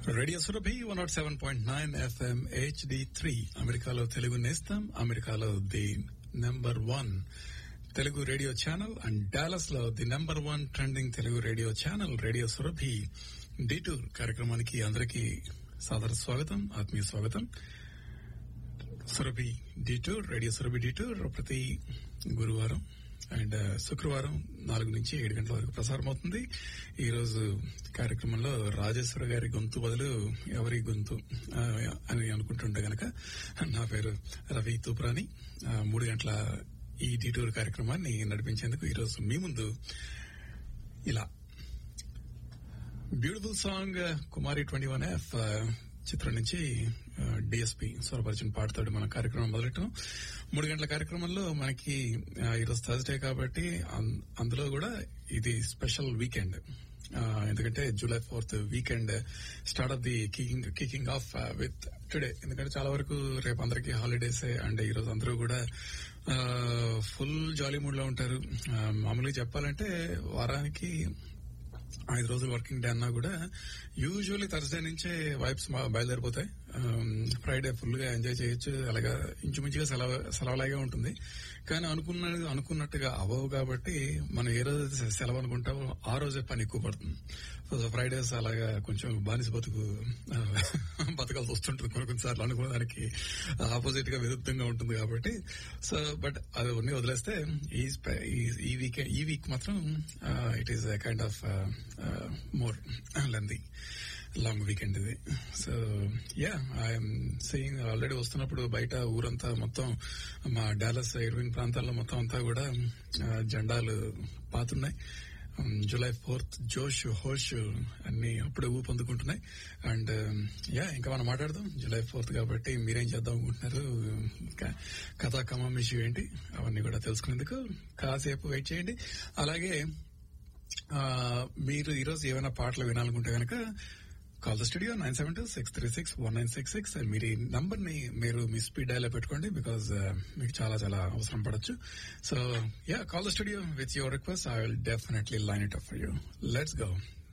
radio Surabhi one nought seven point nine FM HD three అమెరికాలో తెలుగు నేస్తం అమెరికాలో the number one Telugu radio channel and Dallas లో the number one trending Telugu radio channel radio Surabhi detour కార్యక్రమానికి అందరికీ సాదర స్వాగతం ఆత్మీయ స్వాగతం Surabhi detour radio Surabhi detour ప్రతి గురువారం అండ్ శుక్రవారం నాలుగు నుంచి ఏడు గంటల వరకు ప్రసారం అవుతుంది ఈ రోజు కార్యక్రమంలో రాజేశ్వర గారి గొంతు బదులు ఎవరి గొంతు ఆ, అని అనుకుంటుంటే గనక నా పేరు రవి తూప్రాని ఆ, మూడు గంటల ఈ డిటూర్ కార్యక్రమాన్ని నడిపించేందుకు ఈ రోజు మీ ముందు ఇలా beautiful song Kumari twenty one F చిత్రం నుంచి డిఎస్పి స్వరపరిచిన పాటతోటి మన కార్యక్రమం మొదలెట్టాం మూడు గంటల కార్యక్రమంలో మనకి ఆ, ఈరోజు థర్స్డే కాబట్టి అం- అందులో కూడా ఇది స్పెషల్ వీకెండ్ ఆ, ఎందుకంటే July fourth weekend start of the kicking kicking off with today ఎందుకంటే చాలా వరకు రేపు అందరికి హాలిడేస్ అండ్ ఈ రోజు అందరూ కూడా ఫుల్ జాలీ మూడ్ లో ఉంటారు ఆ, మామూలుగా చెప్పాలంటే వారానికి ఐదు రోజులు వర్కింగ్ డే అన్నా కూడా యూజువల్లీ థర్స్డే నుంచే వైబ్స్ బయలుదేరిపోతాయి ఫ్రైడే ఫుల్ గా ఎంజాయ్ చేయొచ్చు అలాగా ఇంచుమించుగా సెలవు సెలవులాగే ఉంటుంది కానీ అనుకున్న అనుకున్నట్టుగా అవ్వవు కాబట్టి మనం ఏ రోజు అయితే సెలవు అనుకుంటామో ఆ రోజే పని ఎక్కువ పడుతుంది సో ఫ్రైడేస్ అలాగా కొంచెం బానిస బతుకు ఆ, బతకాల్సి వస్తుంటుంది కొన్ని కొన్నిసార్లు అనుకున్న దానికి ఆపోజిట్ గా విరుద్ధంగా ఉంటుంది కాబట్టి సో బట్ అది అన్ని వదిలేస్తే ఈ స్పె- ఈ- ఈ వీక్ ఈ వీక్ మాత్రం it is kind of more lengthy long weekend ఇది so yeah I'm seeing already వస్తున్నప్పుడు బయట ఊరంతా మొత్తం మా డాలస్ ఇర్వింగ్ ప్రాంతాల్లో మొత్తం అంతా కూడా ఆ, జెండాలు పాతున్నాయి జూలై ఫోర్త్ జోష్ హోష్ అన్ని అప్పుడే ఊపందుకుంటున్నాయి అండ్ యా ఇంకా మనం మాట్లాడదాం జూలై ఫోర్త్ కాబట్టి మీరేం చేద్దాం అనుకుంటున్నారు ఇంకా కథా కమం ఇష్యూ ఏంటి అవన్నీ కూడా తెలుసుకునేందుకు కాసేపు వెయిట్ చేయండి అలాగే ఆ, మీరు ఈరోజు ఏమైనా పాటలు వినాలనుకుంటే కనుక call the studio nine seven two six three six one nine six six మీరు ఈ నంబర్ ని మీరు మీ స్పీడ్ డైల్ పెట్టుకోండి బికాస్ మీకు చాలా చాలా అవసరం పడచ్చు so yeah call the studio with your request I will definitely line it up for you let's go